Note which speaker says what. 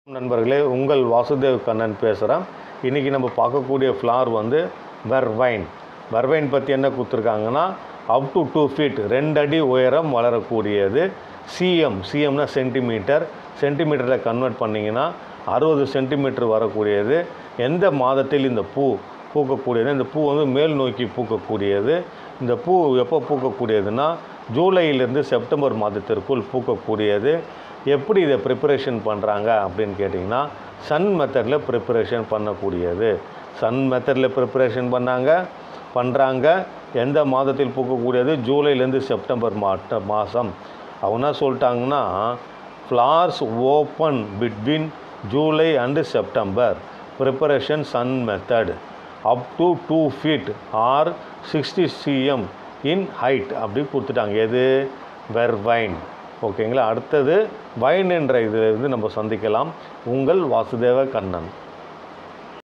Speaker 1: நண்பர்களே உங்கள் வாசுதேவ் கண்ணன் பேசுகிறேன் இன்றைக்கி நம்ம பார்க்கக்கூடிய ஃப்ளார் வந்து வெர்வைன் வெர்வைன் பற்றி என்ன கொடுத்துருக்காங்கன்னா அப் டு டூ ஃபீட் ரெண்டு அடி உயரம் வளரக்கூடியது சிஎம் சிஎம்னா சென்டிமீட்டர் சென்டிமீட்டரில் கன்வெர்ட் பண்ணிங்கன்னா அறுபது சென்டிமீட்டர் வரக்கூடியது எந்த மாதத்தில் இந்த பூ பூக்கக்கூடியது இந்த பூ வந்து மேல் நோக்கி பூக்கக்கூடியது இந்த பூ எப்போ பூக்கக்கூடியதுன்னா ஜூலையிலிருந்து செப்டம்பர் மாதத்திற்குள் பூக்கக்கூடியது எப்படி இதை ப்ரிப்பரேஷன் பண்ணுறாங்க அப்படின்னு கேட்டிங்கன்னா சன் மெத்தடில் ப்ரிப்பரேஷன் பண்ணக்கூடியது சன் மெத்தடில் ப்ரிப்பரேஷன் பண்ணாங்க பண்ணுறாங்க எந்த மாதத்தில் பூக்கக்கூடியது ஜூலைலேருந்து செப்டம்பர் மாட்ட மாதம் அவங்க என்ன சொல்லிட்டாங்கன்னா flowers open between July and September preparation sun method up to two feet or sixty CM in height அப்படி கொடுத்துட்டாங்க எது வெர்வைன் ஓகேங்களா அடுத்தது வைன் என்ற இதிலிருந்து நம்ம சந்திக்கலாம் உங்கள் வாசுதேவ கண்ணன்